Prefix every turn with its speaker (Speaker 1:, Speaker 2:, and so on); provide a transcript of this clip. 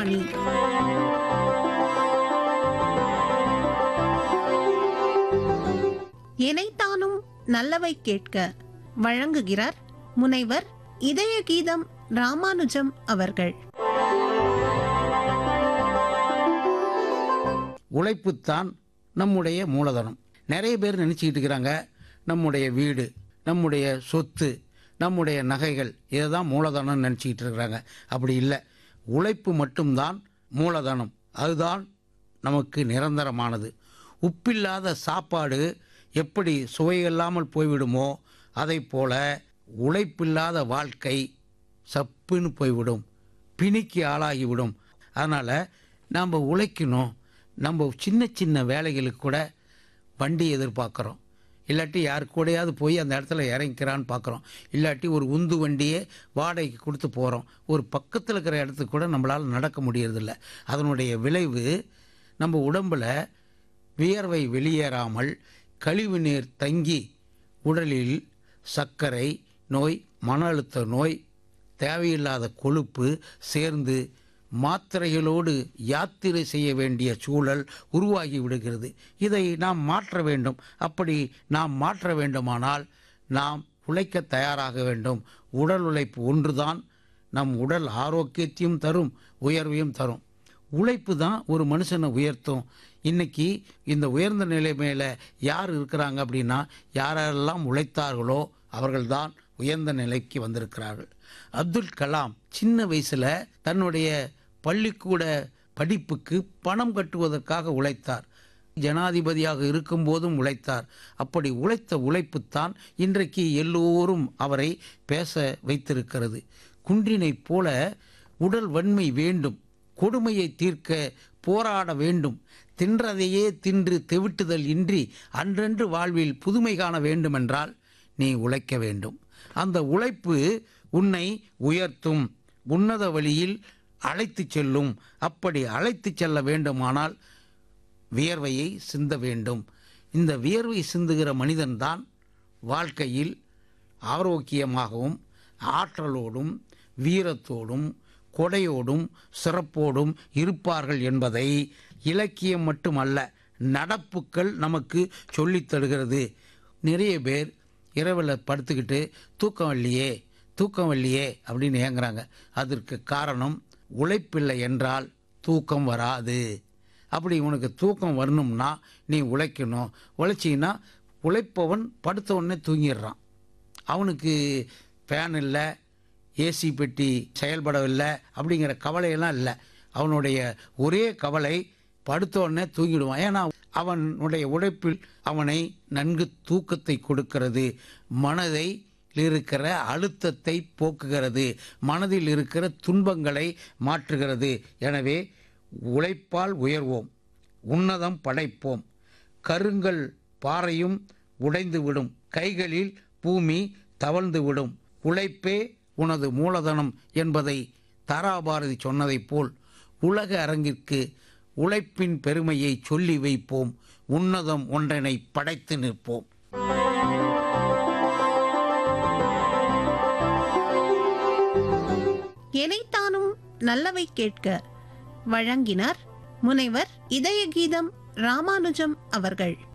Speaker 1: ஆகாஷ்வாணி இணைத்தானும் நல்லவை கேட்க வழங்குகிறார் முனைவர் இதய கீதம் ராமானுஜம் அவர்கள்
Speaker 2: உழைப்புத்தான் நம்முடைய மூலதனம் நிறைய பேர் நினச்சிக்கிட்டு இருக்கிறாங்க நம்முடைய வீடு நம்முடைய சொத்து நம்முடைய நகைகள் இதை தான் மூலதனம்னு நினச்சிக்கிட்டு இருக்கிறாங்க அப்படி இல்லை உழைப்பு மட்டும்தான் மூலதனம் அதுதான் நமக்கு நிரந்தரமானது உப்பில்லாத சாப்பாடு எப்படி சுவையில்லாமல் போய்விடுமோ அதை போல உழைப்பில்லாத வாழ்க்கை சப்புன்னு போய்விடும் பிணிக்கு ஆளாகிவிடும் அதனால் நாம் உழைக்கணும் நம்ம சின்ன சின்ன வேலைகளுக்கு கூட வண்டி எதிர்பார்க்குறோம் இல்லாட்டி யார் கூடயாவது போய் அந்த இடத்துல இறங்கிக்கிறான்னு பார்க்குறோம் இல்லாட்டி ஒரு உந்து வண்டியே வாடகைக்கு கொடுத்து போகிறோம் ஒரு பக்கத்தில் இருக்கிற இடத்துக்கு கூட நம்மளால் நடக்க முடியறதில்ல அதனுடைய விளைவு நம்ம உடம்பில் வியர்வை வெளியேறாமல் கழிவு நீர் தங்கி உடலில் சர்க்கரை நோய் மன அழுத்த நோய் தேவையில்லாத கொழுப்பு சேர்ந்து மாத்திரைகளோடு யாத்திரை செய்ய வேண்டிய சூழல் உருவாகி விடுகிறது இதை நாம் மாற்ற வேண்டும் அப்படி நாம் மாற்ற வேண்டுமானால் நாம் உழைக்க தயாராக வேண்டும் உடல் உழைப்பு ஒன்றுதான் நம் உடல் ஆரோக்கியத்தையும் தரும் உயர்வையும் தரும் உழைப்பு தான் ஒரு மனுஷனை உயர்த்தும் இன்னைக்கு இந்த உயர்ந்த நிலை மேலே யார் இருக்கிறாங்க அப்படின்னா யாரெல்லாம் உழைத்தார்களோ அவர்கள்தான் உயர்ந்த நிலைக்கு வந்திருக்கிறார்கள் அப்துல் கலாம் சின்ன வயசுல தன்னுடைய பள்ளிக்கூட படிப்புக்கு பணம் கட்டுவதற்காக உழைத்தார் ஜனாதிபதியாக இருக்கும்போதும் உழைத்தார் அப்படி உழைத்த உழைப்புத்தான் இன்றைக்கு எல்லோரும் அவரை பேச வைத்திருக்கிறது குன்றினைப் போல உடல் வன்மை வேண்டும் கொடுமையை தீர்க்க போராட வேண்டும் தின்றதையே தின்று தெவிட்டுதல் இன்றி அன்றன்று வாழ்வில் புதுமை காண வேண்டுமென்றால் நீ உழைக்க வேண்டும் அந்த உழைப்பு உன்னை உயர்த்தும் உன்னத வழியில் அழைத்துச் செல்லும் அப்படி அழைத்துச் செல்ல வேண்டுமானால் வியர்வையை சிந்த வேண்டும் இந்த வியர்வை சிந்துகிற மனிதன்தான் வாழ்க்கையில் ஆரோக்கியமாகவும் ஆற்றலோடும் வீரத்தோடும் கொடையோடும் சிறப்போடும் இருப்பார்கள் என்பதை இலக்கியம் மட்டுமல்ல நடப்புக்கள் நமக்கு சொல்லித் தருகிறது நிறைய பேர் இரவில் படுத்துக்கிட்டு தூக்கம் வரலையே தூக்கம் வரலையே அப்படின்னு ஏங்குறாங்க அதற்கு காரணம் உழைப்பில்லை என்றால் தூக்கம் வராது அப்படி உனக்கு தூக்கம் வரணும்னா நீ உழைக்கணும் உழைச்சின்னா உழைப்பவன் படுத்த உடனே தூங்கிடுறான் அவனுக்கு ஃபேன் இல்லை ஏசி பெட்டி செயல்படவில்லை அப்படிங்கிற கவலையெல்லாம் இல்லை அவனுடைய ஒரே கவலை படுத்த உடனே தூங்கிடுவான் ஏன்னா அவனுடைய உழைப்பில் அவனை நன்கு தூக்கத்தை கொடுக்கிறது மனதை இருக்கிற அழுத்தத்தை போக்குகிறது மனதில் இருக்கிற துன்பங்களை மாற்றுகிறது எனவே உழைப்பால் உயர்வோம் உன்னதம் படைப்போம் கருங்கல் பாறையும் உடைந்து விடும் கைகளில் பூமி தவழ்ந்து விடும் உழைப்பே உனது மூலதனம் என்பதை தாராபாரதி சொன்னதைப் போல் உலக அரங்கிற்கு உழைப்பின் பெருமையை சொல்லி வைப்போம் உன்னதம் ஒன்றனை படைத்து நிற்போம்
Speaker 1: இணைத்தானும் நல்லவை கேட்க வழங்கினார் முனைவர் இதய கீதம் ராமானுஜம் அவர்கள்